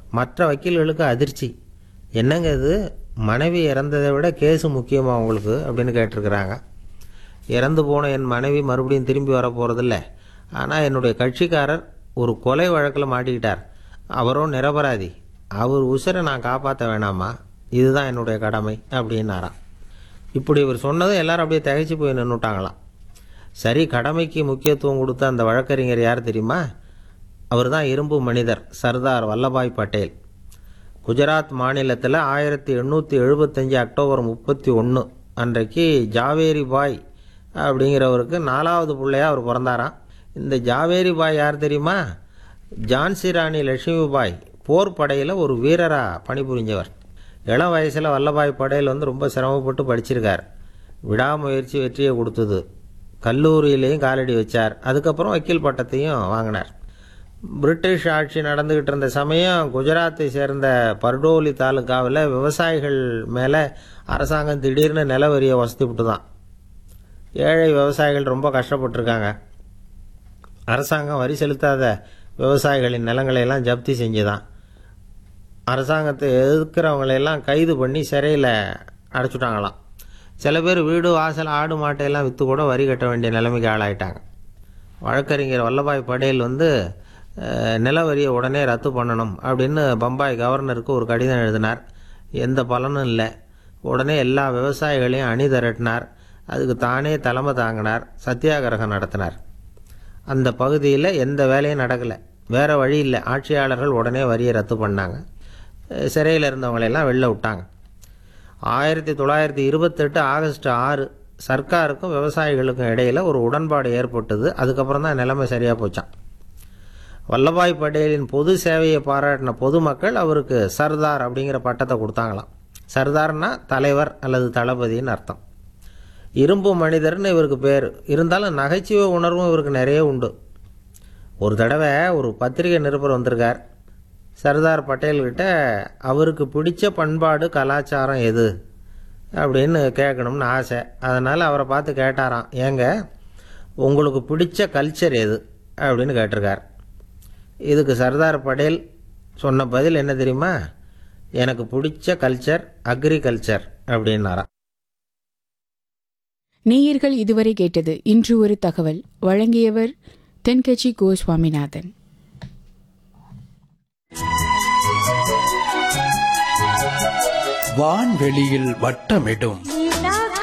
மற்ற வக்கீல்களுக்கு அதிர்ச்சி என்னங்க இது மனைவி இறந்ததை விட கேஸு முக்கியமா உங்களுக்கு அப்படின்னு கேட்டிருக்கிறாங்க இறந்து போன என் மனைவி மறுபடியும் திரும்பி வர போகிறதில்ல ஆனால் என்னுடைய கட்சிக்காரர் ஒரு கொலை வழக்கில் மாட்டிக்கிட்டார் அவரும் நிரபராதி அவர் உசுரை நான் காப்பாற்ற வேணாமா இதுதான் என்னுடைய கடமை அப்படின்னாராம் இப்படி இவர் சொன்னதும் எல்லாரும் அப்படியே திகைச்சு போய் நின்றுட்டாங்களாம் சரி கடமைக்கு முக்கியத்துவம் கொடுத்த அந்த வழக்கறிஞர் யார் தெரியுமா அவர் தான் இரும்பு மனிதர் சர்தார் வல்லபாய் பட்டேல் குஜராத் மாநிலத்தில் ஆயிரத்தி எண்ணூற்றி எழுபத்தஞ்சி அக்டோபர் முப்பத்தி ஒன்று அன்றைக்கு ஜாவேரி பாய் அப்படிங்கிறவருக்கு நாலாவது பிள்ளையா அவர் பிறந்தாராம் இந்த ஜாவேரி பாய் யார் தெரியுமா ஜான்சி ராணி லட்சுமி பாய் போர் படையில் ஒரு வீரராக பணிபுரிஞ்சவர் இளம் வயசில் வல்லபாய் படேல் வந்து ரொம்ப சிரமப்பட்டு படிச்சிருக்கார் விடாமுயற்சி வெற்றியை கொடுத்தது கல்லூரியிலையும் காலடி வச்சார் அதுக்கப்புறம் வக்கீல் பட்டத்தையும் வாங்கினார் பிரிட்டிஷ் ஆட்சி நடந்துக்கிட்டு இருந்த சமயம் குஜராத்தை சேர்ந்த பர்டோலி தாலுகாவில் விவசாயிகள் மேலே அரசாங்கம் திடீர்னு நில வரியை வசதி விட்டு தான் ஏழை விவசாயிகள் ரொம்ப கஷ்டப்பட்டிருக்காங்க அரசாங்கம் வரி செலுத்தாத விவசாயிகளின் நிலங்களை எல்லாம் ஜப்தி செஞ்சுதான் அரசாங்கத்தை எதிர்க்கிறவங்களையெல்லாம் கைது பண்ணி சிறையில் அடைச்சுட்டாங்களாம் சில பேர் வீடு வாசல் ஆடு மாட்டையெல்லாம் விற்று கூட வரி கட்ட வேண்டிய நிலைமைக்கு ஆளாயிட்டாங்க வழக்கறிஞர் வல்லபாய் படேல் வந்து அஹ், நில வரியை உடனே ரத்து பண்ணணும் அப்படின்னு பம்பாய் கவர்னருக்கு ஒரு கடிதம் எழுதினார் எந்த பலனும் இல்லை உடனே எல்லா விவசாயிகளையும் அணி திரட்டினார் அதுக்கு தானே தலைமை தாங்கினார் சத்தியாகிரகம் நடத்தினார் அந்த பகுதியில் எந்த வேலையும் நடக்கலை வேறு வழி இல்லை ஆட்சியாளர்கள் உடனே வரியை ரத்து பண்ணாங்க அஹ் சிறையில் இருந்தவங்களையெல்லாம் வெளில விட்டாங்க ஆயிரத்தி தொள்ளாயிரத்தி இருபத்தெட்டு ஆகஸ்ட் ஆறு சர்க்காருக்கும் விவசாயிகளுக்கும் இடையில் ஒரு உடன்பாடு ஏற்பட்டது அதுக்கப்புறம் தான் நிலைமை சரியாக போச்சான் வல்லபாய் பட்டேலின் பொது சேவையை பாராட்டின பொதுமக்கள் அவருக்கு சர்தார் அப்படிங்கிற பட்டத்தை கொடுத்தாங்களாம் சர்தார்னா தலைவர் அல்லது தளபதின்னு அர்த்தம் இரும்பு மனிதர்னு இவருக்கு பேர் இருந்தாலும் நகைச்சுவை உணர்வும் இவருக்கு நிறைய உண்டு ஒரு தடவை ஒரு பத்திரிகை நிருபர் வந்திருக்கார் சர்தார் பட்டேல்கிட்ட அவருக்கு பிடிச்ச பண்பாடு கலாச்சாரம் எது அப்படின்னு கேட்கணும்னு ஆசை அதனால் அவரை பார்த்து கேட்டாராம் ஏங்க உங்களுக்கு பிடிச்ச கல்ச்சர் எது அப்படின்னு கேட்டிருக்கார் இதுக்கு சர்தார் பட்டேல் சொன்ன பதில் என்ன தெரியுமா எனக்கு பிடிச்ச கல்ச்சர் அக்ரிகல்ச்சர் அப்படின்னாராம் நேயர்கள் இதுவரை கேட்டது இன்று ஒரு தகவல் வழங்கியவர் தென்கட்சி கோ சுவாமிநாதன் வான்வெளியில் வட்டமிடும்